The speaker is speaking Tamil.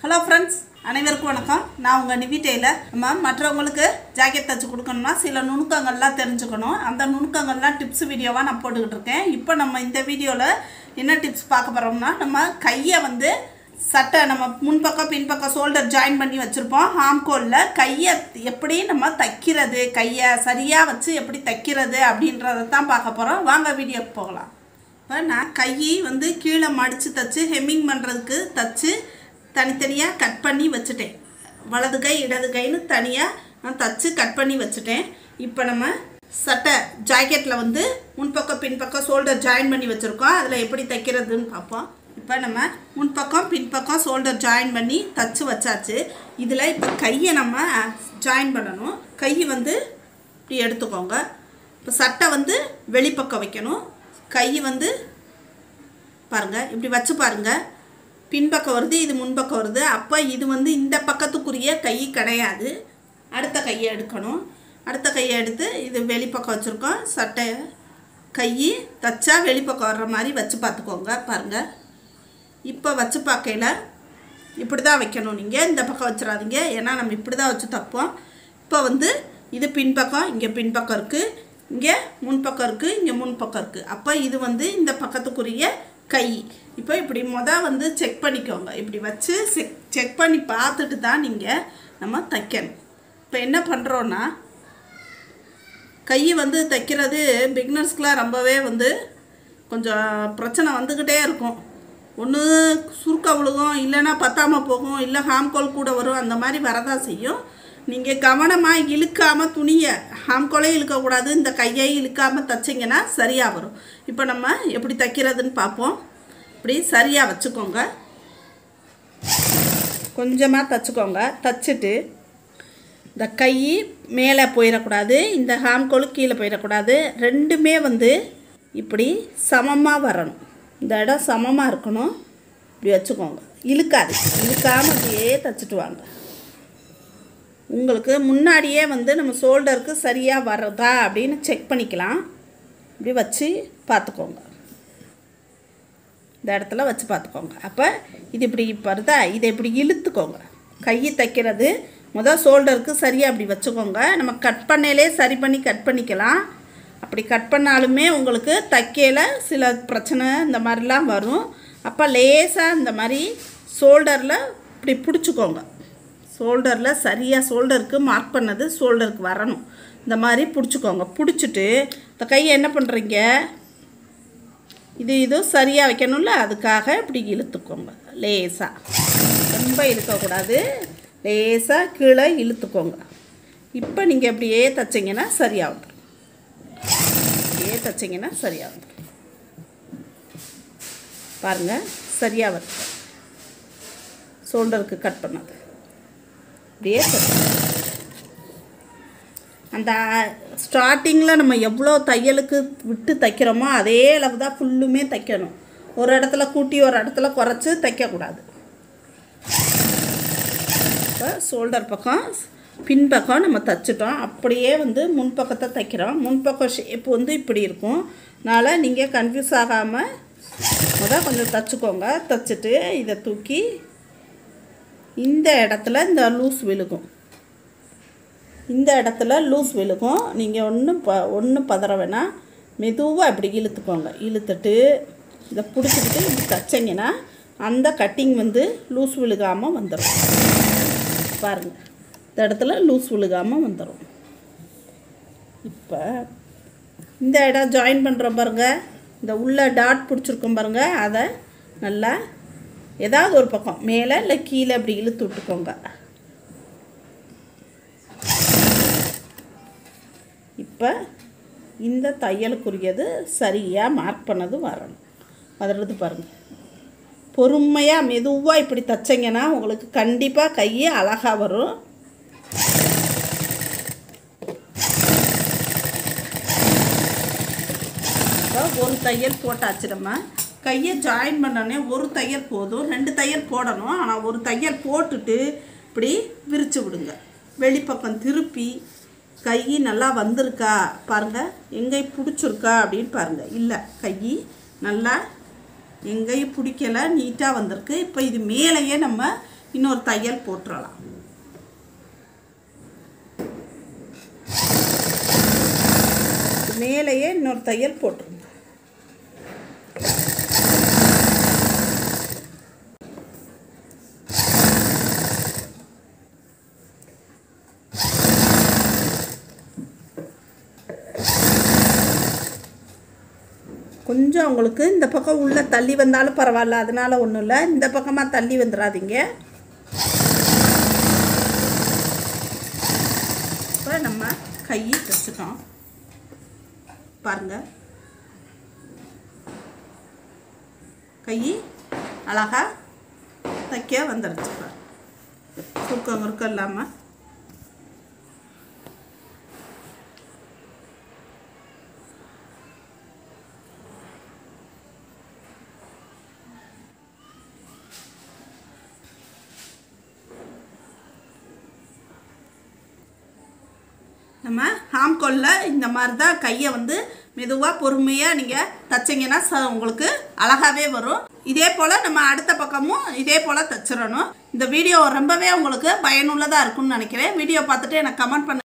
ஹலோ ஃப்ரெண்ட்ஸ் அனைவருக்கும் வணக்கம் நான் உங்கள் நிவி டெய்லர் நம்ம மற்றவங்களுக்கு ஜாக்கெட் தச்சு கொடுக்கணும்னா சில நுணுக்கங்கள்லாம் தெரிஞ்சுக்கணும் அந்த நுணுக்கங்கள்லாம் டிப்ஸ் வீடியோவாக நான் போட்டுக்கிட்டு இருக்கேன் இப்போ நம்ம இந்த வீடியோவில் என்ன டிப்ஸ் பார்க்க போகிறோம்னா நம்ம கையை வந்து சட்டை நம்ம முன்பக்கம் பின்பக்கம் ஷோல்டர் ஜாயின் பண்ணி வச்சுருப்போம் ஹாம்கோலில் கையை எப்படி நம்ம தைக்கிறது கையை சரியாக வச்சு எப்படி தைக்கிறது அப்படின்றத தான் பார்க்க போகிறோம் வாங்க வீடியோக்கு போகலாம் இப்போ நான் கை வந்து கீழே மடித்து தச்சு ஹெம்மிங் பண்ணுறதுக்கு தச்சு தனித்தனியாக கட் பண்ணி வச்சுட்டேன் வலது கை இடது கைன்னு தனியாக நான் தச்சு கட் பண்ணி வச்சுட்டேன் இப்போ நம்ம சட்டை ஜாக்கெட்டில் வந்து முன்பக்கம் பின்பக்கம் ஷோல்டர் ஜாயின் பண்ணி வச்சுருக்கோம் அதில் எப்படி தைக்கிறதுன்னு பார்ப்போம் இப்போ நம்ம முன்பக்கம் பின்பக்கம் ஷோல்டர் ஜாயின் பண்ணி தச்சு வச்சாச்சு இதில் இப்போ கையை நம்ம ஜாயின் பண்ணணும் கை வந்து இப்படி எடுத்துக்கோங்க இப்போ சட்டை வந்து வெளிப்பக்கம் வைக்கணும் கை வந்து பாருங்கள் இப்படி வச்சு பாருங்கள் பின்பக்கம் வருது இது முன்பக்கம் வருது அப்போ இது வந்து இந்த பக்கத்துக்குரிய கை கிடையாது அடுத்த கையை எடுக்கணும் அடுத்த கையை எடுத்து இது வெளிப்பக்கம் வச்சுருக்கோம் சட்டை கை தச்சா வெளிப்பக்கம் வர்ற மாதிரி வச்சு பார்த்துக்கோங்க பாருங்கள் இப்போ வச்சு பார்க்கையில் இப்படி தான் வைக்கணும் நீங்கள் இந்த பக்கம் வச்சிடாதீங்க ஏன்னா நம்ம இப்படி தான் வச்சு தப்போம் இப்போ வந்து இது பின்பக்கம் இங்கே பின்பக்கம் இருக்குது இங்கே முன்பக்கம் இருக்குது இங்கே முன்பக்கம் இருக்குது அப்போ இது வந்து இந்த பக்கத்துக்குரிய கை இப்போ இப்படி மொதல் வந்து செக் பண்ணிக்கோங்க இப்படி வச்சு செக் செக் பண்ணி பார்த்துட்டு தான் நீங்கள் நம்ம தைக்கணும் இப்போ என்ன பண்ணுறோன்னா கை வந்து தைக்கிறது பிகினர்ஸ்க்கெலாம் ரொம்பவே வந்து கொஞ்சம் பிரச்சனை வந்துக்கிட்டே இருக்கும் ஒன்று சுருக்க விழுகும் இல்லைன்னா பத்தாமல் போகும் இல்லை ஹாம்கோல் கூட வரும் அந்த மாதிரி வரதான் செய்யும் நீங்கள் கவனமாக இழுக்காமல் துணியை ஹாம்கோலே இழுக்கக்கூடாது இந்த கையை இழுக்காமல் தைச்சிங்கன்னா சரியாக வரும் இப்போ நம்ம எப்படி தைக்கிறதுன்னு பார்ப்போம் இப்படி சரியாக வச்சுக்கோங்க கொஞ்சமாக தைச்சிக்கோங்க தைச்சிட்டு இந்த கை மேலே போயிடக்கூடாது இந்த ஹாம்கோல் கீழே போயிடக்கூடாது ரெண்டுமே வந்து இப்படி சமமாக வரணும் இந்த இடம் சமமாக இருக்கணும் இப்படி வச்சுக்கோங்க இழுக்காது இழுக்காமல் அப்படியே தைச்சிட்டு வாங்க உங்களுக்கு முன்னாடியே வந்து நம்ம ஷோல்டருக்கு சரியாக வர்றதா அப்படின்னு செக் பண்ணிக்கலாம் இப்படி வச்சு பார்த்துக்கோங்க இந்த இடத்துல வச்சு பார்த்துக்கோங்க அப்போ இது இப்படி வருதா இதை இப்படி இழுத்துக்கோங்க கையை தைக்கிறது முதல் ஷோல்டருக்கு சரியாக அப்படி வச்சுக்கோங்க நம்ம கட் பண்ணையிலே சரி பண்ணி கட் பண்ணிக்கலாம் அப்படி கட் பண்ணாலுமே உங்களுக்கு தைக்கையில் சில பிரச்சனை இந்த மாதிரிலாம் வரும் அப்போ லேசாக இந்த மாதிரி ஷோல்டரில் இப்படி பிடிச்சிக்கோங்க ஷோல்டரில் சரியாக ஷோல்டருக்கு மார்க் பண்ணது ஷோல்டருக்கு வரணும் இந்த மாதிரி பிடிச்சிக்கோங்க பிடிச்சிட்டு இந்த கையை என்ன பண்ணுறீங்க இது இது சரியாக வைக்கணும்ல அதுக்காக இப்படி இழுத்துக்கோங்க லேசாக ரொம்ப இழுக்கக்கூடாது லேசாக கீழே இழுத்துக்கோங்க இப்போ நீங்கள் இப்படியே தைச்சிங்கன்னா சரியாக வந்துடும் இப்படியே தைச்சிங்கன்னா சரியாக வந்துடும் பாருங்கள் சரியாக வருது ஷோல்டருக்கு கட் பண்ணது இப்படியே தைச்சு அந்த ஸ்டார்டிங்கில் நம்ம எவ்வளோ தையலுக்கு விட்டு தைக்கிறோமோ அதே அளவு தான் ஃபுல்லுமே தைக்கணும் ஒரு இடத்துல கூட்டி ஒரு இடத்துல குறைச்சி தைக்கக்கூடாது இப்போ ஷோல்டர் பக்கம் பின்பக்கம் நம்ம தைச்சிட்டோம் அப்படியே வந்து முன்பக்கத்தை தைக்கிறோம் முன்பக்கம் ஷேப் வந்து இப்படி இருக்கும் அதனால் நீங்கள் கன்ஃபியூஸ் ஆகாமல் முதல் கொஞ்சம் தைச்சிக்கோங்க தைச்சிட்டு இதை தூக்கி இந்த இடத்துல இந்த லூஸ் விழுகும் இந்த இடத்துல லூஸ் விழுகும் நீங்கள் ஒன்றும் ப ஒன்றும் பதற வேணாம் மெதுவாக இப்படி இழுத்துக்கோங்க இழுத்துட்டு இதை பிடிச்சிக்கிட்டு இப்படி தைச்சிங்கன்னா அந்த கட்டிங் வந்து லூஸ் விழுகாமல் வந்துடும் பாருங்கள் இந்த இடத்துல லூஸ் விழுகாமல் வந்துடும் இப்போ இந்த இடம் ஜாயின் பண்ணுறோம் பாருங்கள் இந்த உள்ள டாட் பிடிச்சிருக்கோம் பாருங்கள் அதை நல்லா ஏதாவது ஒரு பக்கம் மேலே இல்லை கீழே அப்படி இழுத்து விட்டுக்கோங்க இப்போ இந்த தையலுக்குரியது சரியாக மார்க் பண்ணது வரணும் வர்றது பாருங்கள் பொறுமையாக மெதுவாக இப்படி தைச்சிங்கன்னா உங்களுக்கு கண்டிப்பாக கை அழகாக வரும் ஒரு தையல் போட்டாச்சு நம்ம கையை ஜாயின் பண்ணோடனே ஒரு தையல் போதும் ரெண்டு தையல் போடணும் ஆனால் ஒரு தையல் போட்டுட்டு இப்படி விரித்து விடுங்க வெளிப்பக்கம் திருப்பி கை நல்லா வந்திருக்கா பாருங்கள் எங்கே பிடிச்சிருக்கா அப்படின்னு பாருங்கள் இல்லை கை நல்லா எங்கேயும் பிடிக்கல நீட்டாக வந்திருக்கு இப்போ இது மேலேயே நம்ம இன்னொரு தையல் போட்டுறலாம் மேலேயே இன்னொரு தையல் போட்டுருங்க கொஞ்சம் உங்களுக்கு இந்த பக்கம் உள்ளே தள்ளி வந்தாலும் பரவாயில்ல அதனால ஒன்றும் இல்லை இந்த பக்கமாக தள்ளி வந்துடாதீங்க இப்போ நம்ம கையை தைச்சிட்டோம் பாருங்க கை அழகா தைக்க வந்துடுச்சு பாரு சுருக்கம் முறுக்கம் இல்லாமல் நம்ம ஹாம்கோலில் இந்த மாதிரி தான் கையை வந்து மெதுவாக பொறுமையாக நீங்கள் தைச்சிங்கன்னா ச உங்களுக்கு அழகாகவே வரும் இதே போல் நம்ம அடுத்த பக்கமும் இதே போல் தைச்சிடணும் இந்த வீடியோ ரொம்பவே உங்களுக்கு பயனுள்ளதாக இருக்கும்னு நினைக்கிறேன் வீடியோ பார்த்துட்டு எனக்கு கமெண்ட் பண்ண